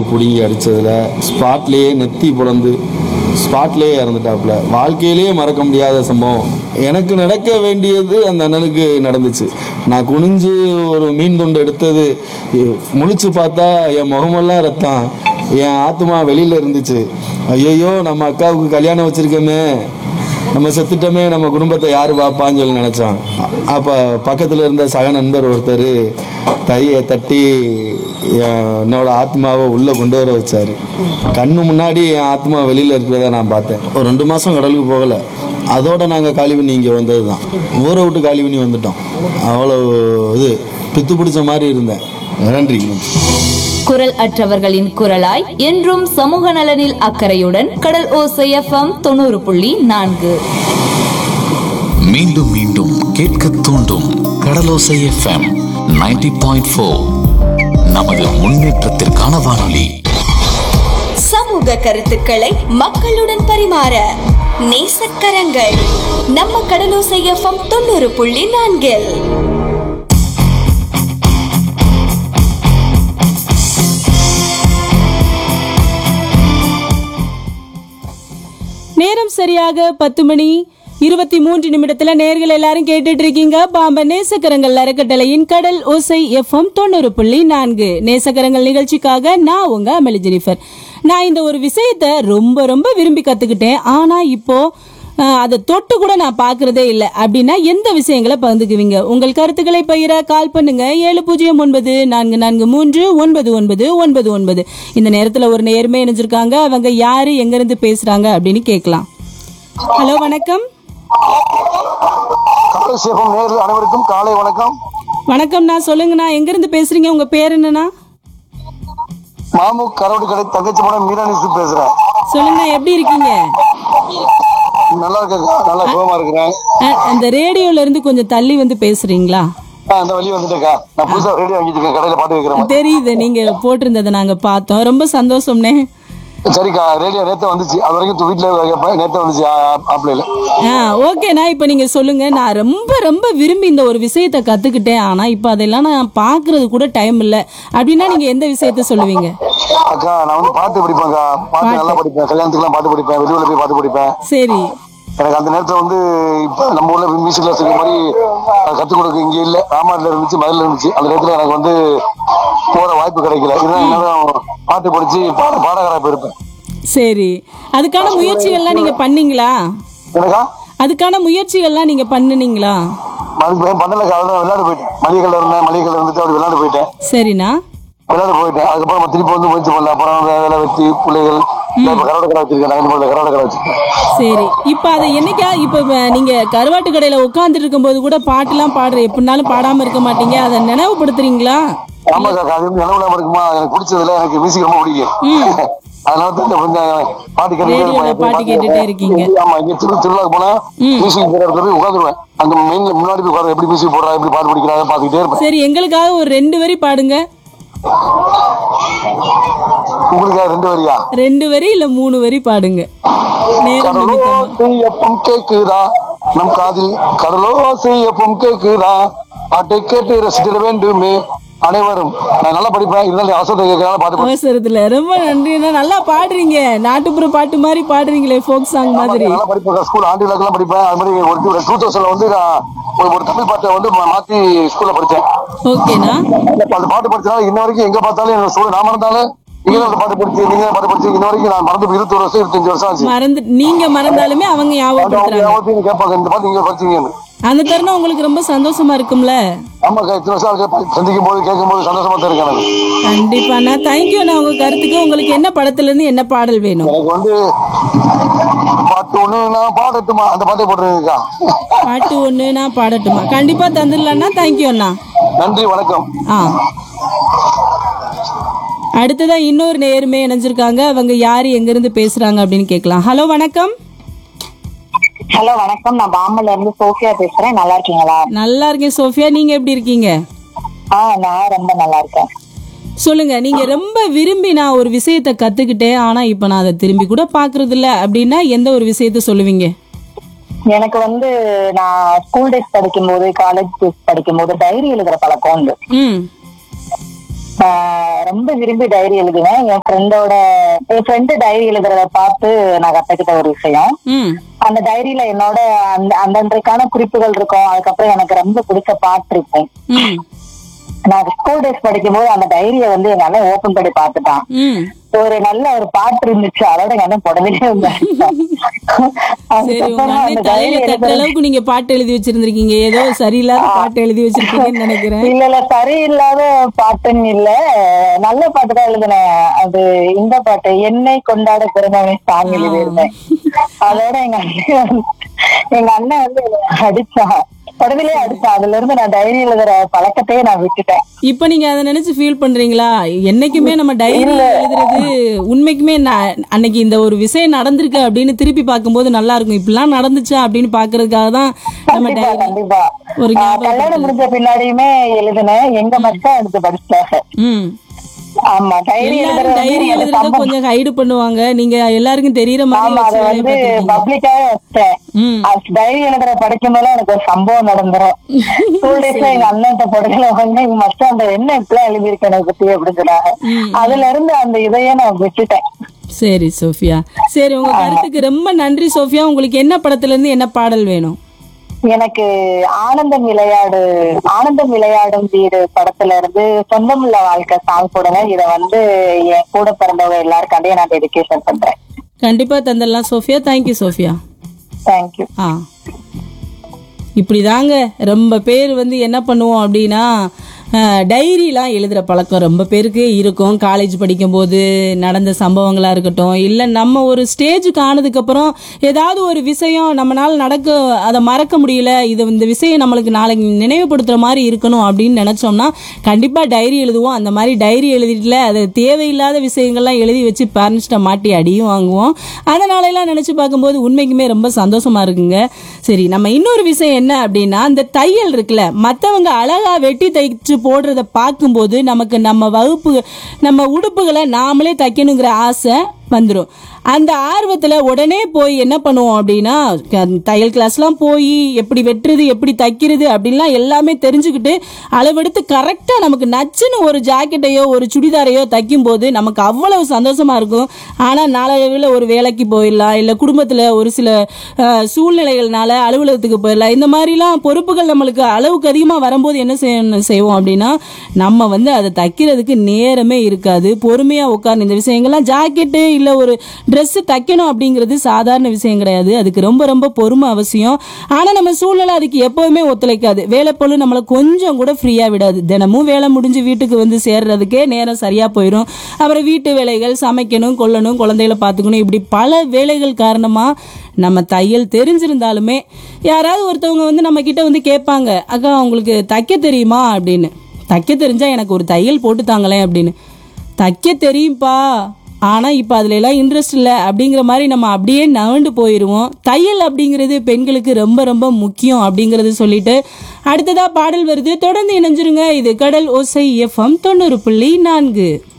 பிடுங்கி அடிச்சதுல ஸ்பாட்லேயே நெத்தி புலந்து ஸ்பாட்லேயே இறந்துட்டாப்புல வாழ்க்கையிலேயே மறக்க முடியாத சம்பவம் எனக்கு நடக்க வேண்டியது அந்த அண்ணனுக்கு நடந்துச்சு நான் குனிஞ்சு ஒரு மீன் துண்டு எடுத்தது எ- முழிச்சு பார்த்தா என் முகமெல்லாம் ரத்தம் என் ஆத்மா வெளியில இருந்துச்சு ஐயோ நம்ம அக்காவுக்கு கல்யாணம் வச்சிருக்கோமே நம்ம செத்துட்டோமே நம்ம குடும்பத்தை யார் பார்ப்பான்னு சொல்லி நினச்சான் அப்போ பக்கத்தில் இருந்த சக நண்பர் ஒருத்தர் தையை தட்டி என் என்னோட ஆத்மாவை உள்ளே கொண்டு வர வச்சார் கண்ணு முன்னாடி என் ஆத்மா வெளியில் இருக்கிறத நான் பார்த்தேன் ஒரு ரெண்டு மாதம் கடலுக்கு போகலை அதோட நாங்கள் காலி பண்ணி இங்கே வந்தது தான் ஊரை விட்டு காலி பண்ணி வந்துட்டோம் அவ்வளோ இது பித்து பிடிச்ச மாதிரி இருந்தேன் நன்றி குரல் அற்றவர்களின் குரலாய் என்றும் சமூக நலனில் அக்கறையுடன் கடல் ஓசை எஃப்எம் தொண்ணூறு புள்ளி நான்கு மீண்டும் மீண்டும் கேட்க தூண்டும் கடலோசை எஃப்எம் 90.4 பாயிண்ட் நமது முன்னேற்றத்திற்கான வானொலி சமூக கருத்துக்களை மக்களுடன் பரிமாற நேசக்கரங்கள் நம்ம கடலோசை எஃப்எம் தொண்ணூறு புள்ளி நான்கில் நேரம் சரியாக பத்து மணி இருபத்தி மூன்று நிமிடத்துல நேர்கள் எல்லாரும் கேட்டுட்டு இருக்கீங்க பாம்பன் நேசக்கரங்கள் அறக்கட்டளையின் கடல் ஓசை எஃப்எம் தொண்ணூறு புள்ளி நான்கு நேசக்கரங்கள் நிகழ்ச்சிக்காக நான் உங்க அமளி ஜெனிஃபர் நான் இந்த ஒரு விஷயத்த ரொம்ப ரொம்ப விரும்பி கத்துக்கிட்டேன் ஆனா இப்போ ஆஹ், அதை தொட்டு கூட நான் பாக்குறதே இல்லை அப்படின்னா எந்த விஷயங்களை பகிர்ந்துக்குவீங்க உங்கள் கருத்துக்களை பகிர கால் பண்ணுங்க ஏழு பூஜ்ஜியம் ஒன்பது நான்கு நான்கு மூன்று ஒன்பது ஒன்பது ஒன்பது ஒன்பது இந்த நேரத்துல ஒரு நேர்மை இணைஞ்சிருக்காங்க அவங்க யாரு எங்க இருந்து பேசுறாங்க அப்படின்னு கேட்கலாம் ஹலோ வணக்கம் காலை சேகம் நேரில் அனைவருக்கும் காலை வணக்கம் வணக்கம்ண்ணா சொல்லுங்கண்ணா எங்க இருந்து பேசுறீங்க உங்க பேர் என்னண்ணா மாமு கரோடு கடை தங்கச்சி மடம் மீரானிசு பேசுறேன் சொல்லுங்க எப்படி இருக்கீங்க நல்லா இருக்கேன் நல்லா சுகமா இருக்கிறேன் அஹ், அந்த ரேடியோல இருந்து கொஞ்சம் தள்ளி வந்து பேசுறீங்களா ஆ, இந்த வழி வந்துட்டேக்கா நான் புதுசா ரேடியோ வாங்கிட்டு இருக்கேன் கடையில பாட்டு வைக்கிறேன் தெரியுது நீங்க போட்டிருந்ததை நாங்க பார்த்தோம் ரொம்ப சந்தோஷம்னே சரிக்கா ரேடியோ நேத்து வந்துச்சு அது வரைக்கும் வீட்டுல கேட்பேன் நேத்து வந்துச்சு ஆப்லைல ஆ ஓகேண்ணா இப்போ நீங்க சொல்லுங்க நான் ரொம்ப ரொம்ப விரும்பி இந்த ஒரு விஷயத்த கத்துக்கிட்டேன் ஆனா இப்போ அதெல்லாம் நான் பாக்குறது கூட டைம் இல்ல அப்படின்னா நீங்க எந்த விஷயத்த சொல்லுவீங்க அக்கா நான் வந்து பாட்டு படிப்பேன்க்கா பாட்டு நல்லா படிப்பேன் கல்யாணத்துக்குலாம் பாட்டு படிப்பேன் வெளியூர்ல போய் பாட்டு படிப்பேன் சரி எனக்கு அந்த நேரத்துல வந்து இப்ப நம்ம ஊர்ல மியூசிக் கிளாஸ் இருக்க மாதிரி அது கத்துக் கொடுக்க இங்க இல்ல ராமாட்டில இருந்துச்சு மதுரையில இருந்துச்சு அந்த நேரத்துல எனக்கு வந்து போற வாய்ப்பு கிடைக்கல இதுதான் என்னால பாட்டு படிச்சு பாட பாடகரா போயிருப்பேன் சரி அதுக்கான முயற்சிகள்லாம் நீங்க பண்ணீங்களா எனக்கா அதுக்கான முயற்சிகள்லாம் நீங்க பண்ணுனீங்களா மறுபடியும் பண்ணலக்கா அவ்வளவு விளையாட போயிட்டேன் மளிகைல இருந்தேன் மளிகைல இருந்துட்டு அப்படி விளையாட போயிட்டேன் சரிண்ணா விளையாட போயிட்டேன் அதுக்கப்புறம் நம்ம திருப்பி வந்து முயற்சி பண்ணல அப்புறம் வே- வேலை வெட்டி பிள்ளைகள் இப்ப கரோட கடை வச்சிருக்கேன் நாங்கள் கரோட கடை வச்சிருக்கேன் சரி இப்போ அதை என்னைக்கா இப்போ வ- நீங்க கருவாட்டு கடையில உட்காந்துட்டு இருக்கும்போது கூட பாட்டுலாம் பாடுற எப்படினாலும் பாடாம இருக்க மாட்டீங்க அதை நினைவுபடுத்துறீங்களா ஆமாக்கா அது வந்து நிலவுல இருக்குமா எனக்கு பிடிச்சதுல எனக்கு மியூசிக் ரொம்ப பிடிக்கும் அதனால தான் இந்த கொஞ்சம் பாட்டு கேட்டுட்டே ரேடியோல இருப்பேன். பாட்டு கேட்டுட்டே இருக்கீங்க. ஆமா இங்க திரு திருவிழாக்கு போனா மியூசிக் போற இடத்துல போய் உட்காந்துருவேன் அங்க மெயின்ல முன்னாடி போய் உட்கார எப்படி மியூசிக் போடுறா எப்படி பாட்டு படிக்கிறாங்க பாத்துக்கிட்டே இருப்பேன் சரி எங்களுக்காக ஒரு ரெண்டு வரி பாடுங்க உங்களுக்கு ரெண்டு வரியா ரெண்டு வரி இல்ல மூணு வரி பாடுங்க நேரம் நிமித்தமா. கடலோசை எப்பம் கேக்குதா நம் காதில் கடலோசை எப்பம் கேக்குதா பாட்டை கேட்டு ரசித்திட வேண்டுமே அனைவரும் நான் நல்லா படிப்பேன் இருந்தாலும் அவசரத்தை கேட்கறதால பாட்டு படிப்பேன். அவசரத்துல ரொம்ப நன்றிண்ணா நல்லா பாடுறீங்க நாட்டுப்புற பாட்டு மாதிரி பாடுறீங்களே ஃபோக் சாங் மாதிரி நல்லா படிப்பேன் ஸ்கூல் ஆண்டு விளக்கெல்லாம் படிப்பேன் அது மாதிரி ஒரு டூ தௌசண்ட்ல வந்து நான் ஒரு ஒரு தமிழ் பாட்டை வந்து மா- மாத்தி ஸ்கூல்ல படிச்சேன் ஓகேண்ணா அந்த அந்த பாட்டு படிச்சனால இன்ன வரைக்கும் எங்க பார்த்தாலும் என்னோட ஸ்கூல் நான் மறந்தாலும் நீங்க தான் அந்த பாட்டு படிச்சு நீங்க தான் பாட்டு படிச்சு இன்ன வரைக்கும் நான் மறந்து இருபத்தொரு வருஷம் இருபத்தஞ்சு வருஷம் ஆச்சு மறந்து நீங்க மறந்தாலுமே அவங்க அந்த ஞாபகப்படுத்துறாங்க அவங்க கேட்பாங்க இந்த பாட்டு நீங்க படிச்சீங்கன்னு அந்த தருணம் உங்களுக்கு ரொம்ப சந்தோஷமா இருக்கும்ல ஆமாக்கா இத்தனை வருஷம் ஆச்சு, சந்திக்கும் போது கேட்கும் போது சந்தோஷமா தான் இருக்கு எனக்கு கண்டிப்பாண்ணா தேங்க்யூண்ணா உங்க கருத்துக்கு உங்களுக்கு என்ன படத்துல இருந்து என்ன பாடல் வேணும் எனக்கு வந்து பாட்டு ஒண்ணு நான் பாடட்டுமா அந்த பாட்டை போட்டுருக்கா பாட்டு ஒண்ணு நான் பாடட்டுமா கண்டிப்பா தந்துடலாம்னா தேங்க்யூ அண்ணா நன்றி வணக்கம் ஆ அடுத்ததா இன்னொரு நேருமே இணைஞ்சிருக்காங்க அவங்க யாரு எங்க இருந்து பேசுறாங்க அப்படின்னு கேட்கலாம் ஹலோ வணக்கம் ஹலோ வணக்கம் நான் பாம்பன்ல இருந்து சோஃபியா பேசுறேன் நல்லா இருக்கீங்களா நல்லா இருக்கேன் சோஃபியா நீங்க எப்படி இருக்கீங்க ஆ நான் ரொம்ப நல்லா இருக்கேன் சொல்லுங்க நீங்க ரொம்ப விரும்பி நான் ஒரு விஷயத்த கத்துக்கிட்டேன் ஆனா இப்ப நான் அதை திரும்பி கூட பாக்குறது இல்ல அப்படின்னா எந்த ஒரு விஷயத்த சொல்லுவீங்க எனக்கு வந்து நான் ஸ்கூல் டேஸ் படிக்கும்போது காலேஜ் டேஸ் படிக்கும்போது டைரி எழுதுற பழக்கம் உண்டு ம் ஆஹ் ரொம்ப விரும்பி டைரி எழுதுவேன் என் ஃப்ரெண்டோட என் ஃப்ரெண்டு டைரி எழுதுறத பார்த்து நான் கத்துக்கிட்ட ஒரு விஷயம் ம் அந்த டைரியில என்னோட அந்த அந்தன்றைக்கான குறிப்புகள் இருக்கும் அதுக்கப்புறம் எனக்கு ரொம்ப பிடிச்ச பாட்டு இருக்கும் ம் நான் ஸ்கூல் டேஸ் படிக்கும்போது அந்த டைரியை வந்து எங்க அண்ணன் ஓபன் பண்ணி பார்த்துட்டான் ம் ஒரு நல்ல ஒரு பாட்டு இருந்துச்சு அதோட எங்க அண்ணன் புடவையே சரி உங்க அண்ணன் தலையில தட்டுற அளவுக்கு நீங்க பாட்டு எழுதி வச்சிருந்திருக்கீங்க ஏதோ சரியில்லாத பாட்டு எழுதி வச்சிருக்கீங்கன்னு நினைக்கிறேன் இல்ல இல்ல சரியில்லாத பாட்டுன்னு இல்ல நல்ல பாட்டு தான் எழுதினேன் அது இந்த பாட்டு என்னை கொண்டாட பிறந்தவனை சாங் எழுதியிருந்தேன் அதோட எங்க அண்ணன் வந்து- எங்க அண்ணன் வந்து என்னை அடிச்சான் உடனே அடிச்சான் அதுல இருந்து நான் டைரி எழுதுற பழக்கத்தையே நான் விட்டுட்டேன் இப்ப நீங்க அதை நினைச்சு ஃபீல் பண்றீங்களா என்னைக்குமே நம்ம டைரி எழுதுறது உண்மைக்குமே நான் அன்னைக்கு இந்த ஒரு விஷயம் நடந்திருக்கு அப்படின்னு திருப்பி பார்க்கும்போது நல்லா இருக்கும் இப்படிலாம் நடந்துச்சா அப்படின்னு பாக்குறதுக்காக தான் நம்ம கண்டிப்பா டைரி கண்டிப்பா ஒரு ஆஹ் ஞாபகம் கல்யாணம் முடிஞ்ச பின்னாடியுமே எழுதினேன் எங்க மச்சான் எடுத்து படிச்சாங்க ம் ஆமா டைரி எல்லாரும் டைரி எழுதுறத கொஞ்சம் ஹைடு பண்ணுவாங்க நீங்க எல்லாருக்கும் தெரியற மாதிரி ஆமா அதை வச்சு வந்து பார்த்திருக்கீங்க. பப்ளிக்காவே வச்சேன் ம் டைரி எழுதுற படிக்கும் போது எனக்கு ஒரு சம்பவம் நடந்துரும் ஸ்கூல் டேஸ்ல எங்க அண்ணன் படத்துல வந்து எங்க மச்சான் என்ன இப்படிலாம் எழுதியிருக்க எனக்கு பத்தி அப்படின்னு சொன்னாங்க அதுல இருந்து அந்த இதையே நான் விட்டுட்டேன் சரி சோஃபியா சரி உங்க கருத்துக்கு ரொம்ப நன்றி சோஃபியா உங்களுக்கு என்ன படத்துல இருந்து என்ன பாடல் வேணும் எனக்கு ஆனந்தம் விளையாடு ஆனந்தம் விளையாடும் வீடு படத்துல இருந்து சொந்தமுள்ள வாழ்க்கை சாங் போடுங்க இத வந்து என் கூட பிறந்தவங்க எல்லாருக்காண்டியும் நான் டெடிகேஷன் பண்றேன் கண்டிப்பா தந்துடலாம் சோஃபியா தேங்க்யூ சோஃபியா தேங்க்யூ ஆ இப்படிதாங்க ரொம்ப பேர் வந்து என்ன பண்ணுவோம் அப்படின்னா டைரிலாம் எழுதுகிற பழக்கம் ரொம்ப பேருக்கு இருக்கும் காலேஜ் படிக்கும்போது நடந்த சம்பவங்களாக இருக்கட்டும் இல்லை நம்ம ஒரு ஸ்டேஜுக்கு ஆனதுக்கப்புறம் ஏதாவது ஒரு விஷயம் நம்மளால் நடக்க அதை மறக்க முடியல இது இந்த விஷயம் நம்மளுக்கு நாளைக்கு நினைவுபடுத்துகிற மாதிரி இருக்கணும் அப்படின்னு நினச்சோம்னா கண்டிப்பாக டைரி எழுதுவோம் அந்த மாதிரி டைரி எழுதிட்டுல அது தேவையில்லாத விஷயங்கள்லாம் எழுதி வச்சு பேரண்ட்ஸ்கிட்ட மாட்டி அடியும் வாங்குவோம் அதனாலலாம் நினச்சி பார்க்கும்போது உண்மைக்குமே ரொம்ப சந்தோஷமா இருக்குங்க சரி நம்ம இன்னொரு விஷயம் என்ன அப்படின்னா இந்த தையல் இருக்குல்ல மற்றவங்க அழகா வெட்டி தைச்சு போடுறத பார்க்கும்போது நமக்கு நம்ம வகுப்பு நம்ம உடுப்புகளை நாமளே தைக்கணுங்கிற ஆசை வந்துடும் அந்த ஆர்வத்தில் உடனே போய் என்ன பண்ணுவோம் அப்படின்னா க- தையல் கிளாஸ்லாம் போய் எப்படி வெட்டுறது எப்படி தைக்கிறது அப்படின்லாம் எல்லாமே தெரிஞ்சுக்கிட்டு அளவெடுத்து கரெக்டாக நமக்கு நச்சுன்னு ஒரு ஜாக்கெட்டையோ ஒரு சுடிதாரையோ தைக்கும்போது நமக்கு அவ்வளவு சந்தோஷமா இருக்கும் ஆனால் நாளடைவில் ஒரு வேலைக்கு போயிடலாம் இல்லை குடும்பத்தில் ஒரு சில அஹ், சூழ்நிலைகள்னால அலுவலகத்துக்கு போயிடலாம் இந்த மாதிரிலாம் பொறுப்புகள் நம்மளுக்கு அளவுக்கு அதிகமாக வரும்போது என்ன செய்யணும் செய்வோம் அப்படின்னா நம்ம வந்து அதை தைக்கிறதுக்கு நேரமே இருக்காது பொறுமையாக உட்கார்ந்து இந்த விஷயங்கள்லாம் ஜாக்கெட்டு இல்லை ஒரு ட்ரெஸ்ஸு தைக்கணும் அப்படிங்கிறது சாதாரண விஷயம் கிடையாது அதுக்கு ரொம்ப ரொம்ப பொறுமை அவசியம் ஆனால் நம்ம சூழ்நிலை அதுக்கு எப்போவுமே ஒத்துழைக்காது வேலை பொருள் நம்மளை கொஞ்சம் கூட ஃப்ரீயாக விடாது தினமும் வேலை முடிஞ்சு வீட்டுக்கு வந்து சேர்றதுக்கே நேரம் சரியாக போயிடும் அப்புறம் வீட்டு வேலைகள் சமைக்கணும் கொல்லணும் குழந்தைகளை பார்த்துக்கணும் இப்படி பல வேலைகள் காரணமாக நம்ம தையல் தெரிஞ்சிருந்தாலுமே யாராவது ஒருத்தவங்க வந்து நம்ம கிட்ட வந்து கேட்பாங்க அக்கா உங்களுக்கு தைக்க தெரியுமா அப்படின்னு தைக்க தெரிஞ்சா எனக்கு ஒரு தையல் போட்டு தாங்களேன் அப்படின்னு தைக்க தெரியும்ப்பா ஆனால் இப்போ அதுல எல்லாம் இன்ட்ரெஸ்ட் இல்லை அப்படிங்கிற மாதிரி நம்ம அப்படியே நவண்டு போயிடுவோம் தையல் அப்படிங்கிறது பெண்களுக்கு ரொம்ப ரொம்ப முக்கியம் அப்படிங்கிறது சொல்லிட்டு அடுத்ததா பாடல் வருது தொடர்ந்து இணைஞ்சிருங்க இது கடல் ஓசை எஃப்எம் தொண்ணூறு புள்ளி நான்கு